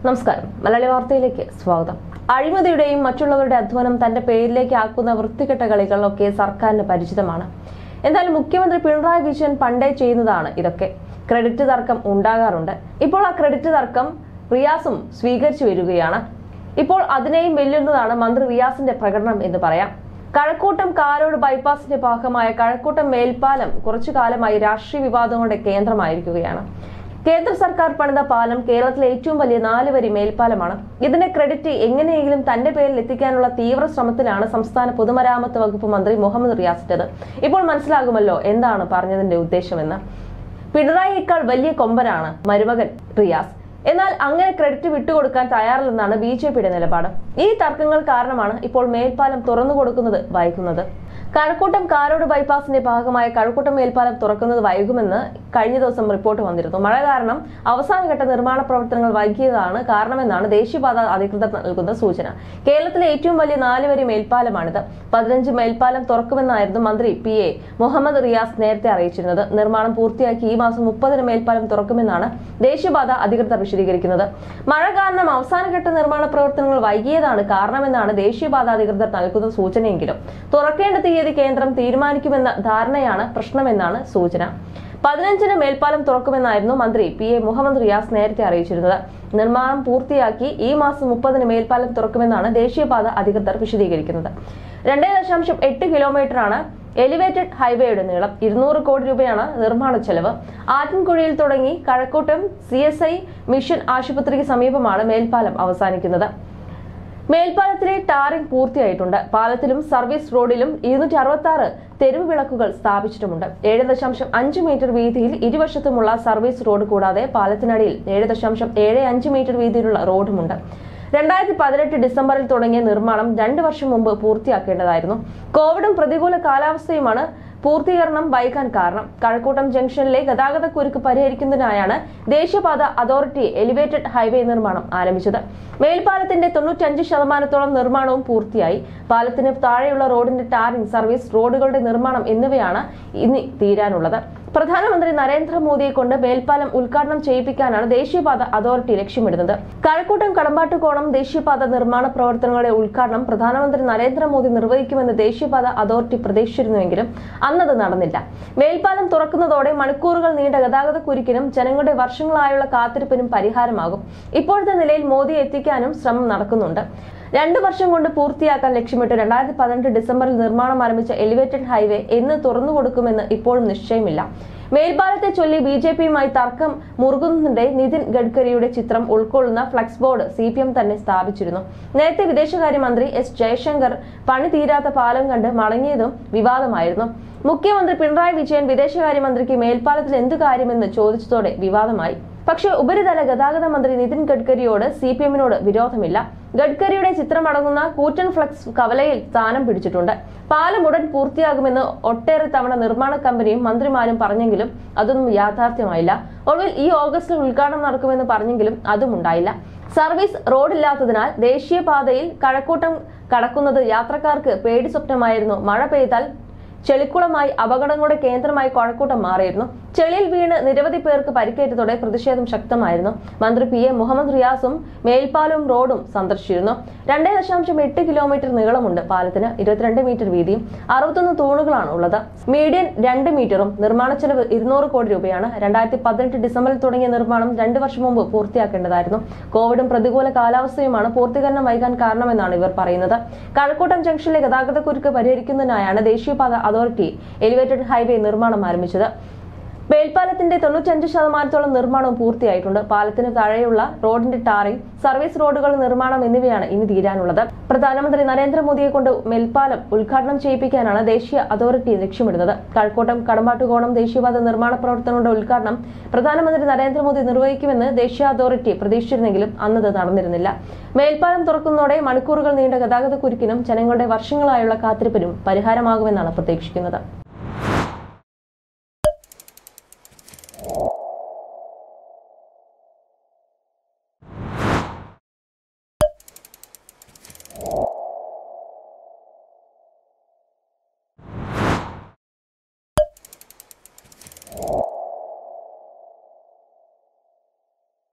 നമസ്കാരം മലയാളി വാർത്തയിലേക്ക് സ്വാഗതം അഴിമതിയുടെയും മറ്റുള്ളവരുടെ അധ്വാനം തന്റെ പേരിലേക്ക് ആക്കുന്ന വൃത്തികെട്ട കളികളൊക്കെ സർക്കാരിന് പരിചിതമാണ് എന്തായാലും മുഖ്യമന്ത്രി പിണറായി വിജയൻ പണ്ടേ ചെയ്യുന്നതാണ് ഇതൊക്കെ ക്രെഡിറ്റ് തർക്കം ഉണ്ടാകാറുണ്ട് ഇപ്പോൾ ആ ക്രെഡിറ്റ് തർക്കം റിയാസും സ്വീകരിച്ചു വരികയാണ് ഇപ്പോൾ അതിനെയും വെല്ലുന്നതാണ് മന്ത്രി റിയാസിന്റെ പ്രകടനം എന്ന് പറയാം കഴക്കൂട്ടം കാരോട് ബൈപ്പാസിന്റെ ഭാഗമായ കഴക്കൂട്ടം മേൽപ്പാലം കുറച്ചു കാലമായി രാഷ്ട്രീയ വിവാദങ്ങളുടെ കേന്ദ്രമായിരിക്കുകയാണ് കേന്ദ്ര സർക്കാർ പണിത പാലം കേരളത്തിലെ ഏറ്റവും വലിയ നാല് വരി മേൽപ്പാലമാണ് ഇതിന്റെ ക്രെഡിറ്റ് എങ്ങനെയെങ്കിലും തന്റെ പേരിൽ എത്തിക്കാനുള്ള തീവ്ര ശ്രമത്തിലാണ് സംസ്ഥാന പൊതുമരാമത്ത് വകുപ്പ് മന്ത്രി മുഹമ്മദ് റിയാസിന്റേത് ഇപ്പോൾ മനസ്സിലാകുമല്ലോ എന്താണ് പറഞ്ഞതിന്റെ ഉദ്ദേശമെന്ന് പിണറായിയേക്കാൾ വലിയ കൊമ്പനാണ് മരുമകൻ റിയാസ് എന്നാൽ അങ്ങനെ ക്രെഡിറ്റ് വിട്ടുകൊടുക്കാൻ തയ്യാറില്ലെന്നാണ് ബി ജെ പിയുടെ നിലപാട് ഈ തർക്കങ്ങൾ കാരണമാണ് ഇപ്പോൾ മേൽപ്പാലം തുറന്നു കൊടുക്കുന്നത് വൈകുന്നത് കഴക്കൂട്ടം കാരോട് ബൈപ്പാസിന്റെ ഭാഗമായ കഴക്കൂട്ടം മേൽപ്പാലം തുറക്കുന്നത് വൈകുമെന്ന് കഴിഞ്ഞ ദിവസം റിപ്പോർട്ട് വന്നിരുന്നു മഴ കാരണം അവസാനഘട്ട നിർമ്മാണ പ്രവർത്തനങ്ങൾ വൈകിയതാണ് കാരണമെന്നാണ് ദേശീയപാത അധികൃതർ നൽകുന്ന സൂചന കേരളത്തിലെ ഏറ്റവും വലിയ നാലുവരി മേൽപ്പാലമാണിത് പതിനഞ്ച് മേൽപ്പാലം തുറക്കുമെന്നായിരുന്നു മന്ത്രി പി എ മുഹമ്മദ് റിയാസ് നേരത്തെ അറിയിച്ചിരുന്നത് നിർമ്മാണം പൂർത്തിയാക്കി ഈ മാസം മുപ്പതിന് മേൽപ്പാലം തുറക്കുമെന്നാണ് ദേശീയപാത അധികൃതർ വിശദീകരിക്കുന്നത് മഴ കാരണം അവസാനഘട്ട നിർമ്മാണ പ്രവർത്തനങ്ങൾ വൈകിയതാണ് കാരണമെന്നാണ് ദേശീയപാത അധികൃതർ നൽകുന്ന സൂചനയെങ്കിലും തുറക്കേണ്ട തീയതി കേന്ദ്രം തീരുമാനിക്കുമെന്ന ധാരണയാണ് പ്രശ്നമെന്നാണ് സൂചന പതിനഞ്ചിന് മേൽപ്പാലം തുറക്കുമെന്നായിരുന്നു മന്ത്രി പി എ മുഹമ്മദ് റിയാസ് നേരത്തെ അറിയിച്ചിരുന്നത് നിർമ്മാണം പൂർത്തിയാക്കി ഈ മാസം മുപ്പതിന് മേൽപ്പാലം തുറക്കുമെന്നാണ് ദേശീയപാത അധികൃതർ വിശദീകരിക്കുന്നത് രണ്ടേ ദശാംശം എട്ട് കിലോമീറ്ററാണ് എലിവേറ്റഡ് ഹൈവേയുടെ നീളം ഇരുന്നൂറ് കോടി രൂപയാണ് നിർമ്മാണ ചെലവ് ആറ്റിൻകുഴിയിൽ തുടങ്ങി Kazhakkoottam C S I mission ആശുപത്രിക്ക് സമീപമാണ് മേൽപ്പാലം അവസാനിക്കുന്നത് മേൽപ്പാലത്തിലെ ടാറിംഗ് പൂർത്തിയായിട്ടുണ്ട് പാലത്തിലും സർവീസ് റോഡിലും ഇരുന്നൂറ്റി അറുപത്തി ആറ് തെരുവ് വിളക്കുകൾ സ്ഥാപിച്ചിട്ടുമുണ്ട് ഏഴ് ദശാംശം അഞ്ച് മീറ്റർ വീതിയിൽ ഇരുവശത്തുമുള്ള സർവീസ് റോഡ് കൂടാതെ പാലത്തിനടിയിൽ ഏഴ് ദശാംശം ഏഴ് അഞ്ച് മീറ്റർ വീതിയിലുള്ള റോഡുമുണ്ട് രണ്ടായിരത്തി പതിനെട്ട് ഡിസംബറിൽ തുടങ്ങിയ നിർമ്മാണം രണ്ട് വർഷം മുമ്പ് പൂർത്തിയാക്കേണ്ടതായിരുന്നു കോവിഡും പ്രതികൂല കാലാവസ്ഥയുമാണ് പൂർത്തീകരണം വൈകാൻ കാരണം കഴക്കൂട്ടം ജംഗ്ഷനിലെ ഗതാഗത കുരുക്ക് പരിഹരിക്കുന്നതിനായാണ് ദേശീയപാത അതോറിറ്റി എലിവേറ്റഡ് ഹൈവേ നിർമ്മാണം ആരംഭിച്ചത് മേൽപ്പാലത്തിന്റെ തൊണ്ണൂറ്റഞ്ച് ശതമാനത്തോളം നിർമ്മാണവും പൂർത്തിയായി പാലത്തിന് താഴെയുള്ള റോഡിന്റെ ടാറിംഗ് സർവീസ് റോഡുകളുടെ നിർമ്മാണം എന്നിവയാണ് ഇനി തീരാനുള്ളത് പ്രധാനമന്ത്രി നരേന്ദ്രമോദിയെ കൊണ്ട് മേൽപ്പാലം ഉദ്ഘാടനം ചെയ്യിപ്പിക്കാനാണ് ദേശീയപാത അതോറിറ്റി ലക്ഷ്യമിടുന്നത് കഴക്കൂട്ടം കടമ്പാട്ടുകോണം ദേശീയപാത നിർമ്മാണ പ്രവർത്തനങ്ങളുടെ ഉദ്ഘാടനം പ്രധാനമന്ത്രി നരേന്ദ്രമോദി നിർവഹിക്കുമെന്ന് ദേശീയപാത അതോറിറ്റി പ്രതീക്ഷിച്ചിരുന്നുവെങ്കിലും അന്നത് നടന്നില്ല മേൽപ്പാലം തുറക്കുന്നതോടെ മണിക്കൂറുകൾ നീണ്ട ഗതാഗത കുരുക്കിനും ജനങ്ങളുടെ വർഷങ്ങളായുള്ള കാത്തിരിപ്പിനും പരിഹാരമാകും ഇപ്പോഴത്തെ നിലയിൽ മോദിയെ എത്തിക്കാനും ശ്രമം നടക്കുന്നുണ്ട് രണ്ടു വർഷം കൊണ്ട് പൂർത്തിയാക്കാൻ ലക്ഷ്യമിട്ട് രണ്ടായിരത്തി പതിനെട്ട് ഡിസംബറിൽ നിർമ്മാണം ആരംഭിച്ച എലിവേറ്റഡ് ഹൈവേ എന്ന് തുറന്നു കൊടുക്കുമെന്ന് ഇപ്പോഴും നിശ്ചയമില്ല മേൽപ്പാലത്തെ ചൊല്ലി ബി ജെ പിയുമായി തർക്കം മുറുകുന്നതിന്റെ നിതിൻ ഗഡ്കരിയുടെ ചിത്രം ഉൾക്കൊള്ളുന്ന flex board C P M തന്നെ സ്ഥാപിച്ചിരുന്നു നേരത്തെ വിദേശകാര്യമന്ത്രി എസ് ജയശങ്കർ പണി തീരാത്ത പാലം കണ്ട് മടങ്ങിയതും വിവാദമായിരുന്നു മുഖ്യമന്ത്രി പിണറായി വിജയൻ വിദേശകാര്യമന്ത്രിക്ക് മേൽപ്പാലത്തിൽ എന്തു കാര്യമെന്ന് ചോദിച്ചതോടെ വിവാദമായി പക്ഷേ ഉപരിതല ഗതാഗത മന്ത്രി നിതിൻ ഗഡ്കരിയോട് സി പി എമ്മിനോട് വിരോധമില്ല ഗഡ്കരിയുടെ ചിത്രമടങ്ങുന്ന കൂറ്റൻ ഫ്ലക്സ് കവലയിൽ സ്ഥാനം പിടിച്ചിട്ടുണ്ട് പാലം ഉടൻ പൂർത്തിയാകുമെന്ന് ഒട്ടേറെ തവണ നിർമ്മാണ കമ്പനിയും മന്ത്രിമാരും പറഞ്ഞെങ്കിലും അതൊന്നും യാഥാർത്ഥ്യമായില്ല ഒടുവിൽ ഈ ഓഗസ്റ്റിൽ ഉദ്ഘാടനം നടക്കുമെന്ന് പറഞ്ഞെങ്കിലും അതും ഉണ്ടായില്ല സർവീസ് റോഡില്ലാത്തതിനാൽ ദേശീയപാതയിൽ കഴക്കൂട്ടം കടക്കുന്നത് യാത്രക്കാർക്ക് പേടി സ്വപ്നമായിരുന്നു മഴ പെയ്താൽ ചെളിക്കുളമായി അപകടങ്ങളുടെ കേന്ദ്രമായി കഴക്കൂട്ടം മാറിയിരുന്നു ചെളിയിൽ വീണ് നിരവധി പേർക്ക് പരിക്കേറ്റതോടെ പ്രതിഷേധം ശക്തമായിരുന്നു മന്ത്രി പി എ മുഹമ്മദ് റിയാസും മേൽപ്പാലവും റോഡും സന്ദർശിച്ചിരുന്നു രണ്ടേ ദശാംശം എട്ട് കിലോമീറ്റർ നീളമുണ്ട് പാലത്തിന് ഇരുപത്തിരണ്ട് മീറ്റർ വീതിയും അറുപത്തൊന്ന് തൂണുകളാണ് ഉള്ളത് മീഡിയൻ രണ്ട് മീറ്ററും നിർമ്മാണ ചെലവ് ഇരുന്നൂറ് കോടി രൂപയാണ് രണ്ടായിരത്തി പതിനെട്ട് ഡിസംബറിൽ തുടങ്ങിയ നിർമ്മാണം രണ്ട് വർഷം മുമ്പ് പൂർത്തിയാക്കേണ്ടതായിരുന്നു കോവിഡും പ്രതികൂല കാലാവസ്ഥയുമാണ് പൂർത്തീകരണം വൈകാൻ കാരണമെന്നാണ് ഇവർ പറയുന്നത് കഴക്കൂട്ടം ജംഗ്ഷനിലെ ഗതാഗത കുരുക്ക് പരിഹരിക്കുന്നതിനായാണ് ദേശീയപാത അതോറിറ്റി എലിവേറ്റഡ് ഹൈവേ നിർമ്മാണം ആരംഭിച്ചത് മേൽപ്പാലത്തിന്റെ തൊണ്ണൂറ്റഞ്ച് ശതമാനത്തോളം നിർമ്മാണവും പൂർത്തിയായിട്ടുണ്ട് പാലത്തിന് താഴെയുള്ള റോഡിന്റെ ടാറിംഗ് സർവീസ് റോഡുകളുടെ നിർമ്മാണം എന്നിവയാണ് ഇനി തീരാനുള്ളത് പ്രധാനമന്ത്രി നരേന്ദ്രമോദിയെ കൊണ്ട് മേൽപ്പാലം ഉദ്ഘാടനം ചെയ്യിപ്പിക്കാനാണ് ദേശീയ അതോറിറ്റി ലക്ഷ്യമിടുന്നത് കഴക്കൂട്ടം കടമ്പാട്ടുകോണം ദേശീയപാത നിർമ്മാണ പ്രവർത്തനങ്ങളുടെ ഉദ്ഘാടനം പ്രധാനമന്ത്രി നരേന്ദ്രമോദി നിർവഹിക്കുമെന്ന് ദേശീയ അതോറിറ്റി പ്രതീക്ഷിച്ചിരുന്നെങ്കിലും അന്നത് നടന്നിരുന്നില്ല മേൽപ്പാലം തുറക്കുന്നതോടെ മണിക്കൂറുകൾ നീണ്ട ഗതാഗത കുരുക്കിനും ജനങ്ങളുടെ വർഷങ്ങളായുള്ള കാത്തിരിപ്പിനും പരിഹാരമാകുമെന്നാണ് പ്രതീക്ഷിക്കുന്നത്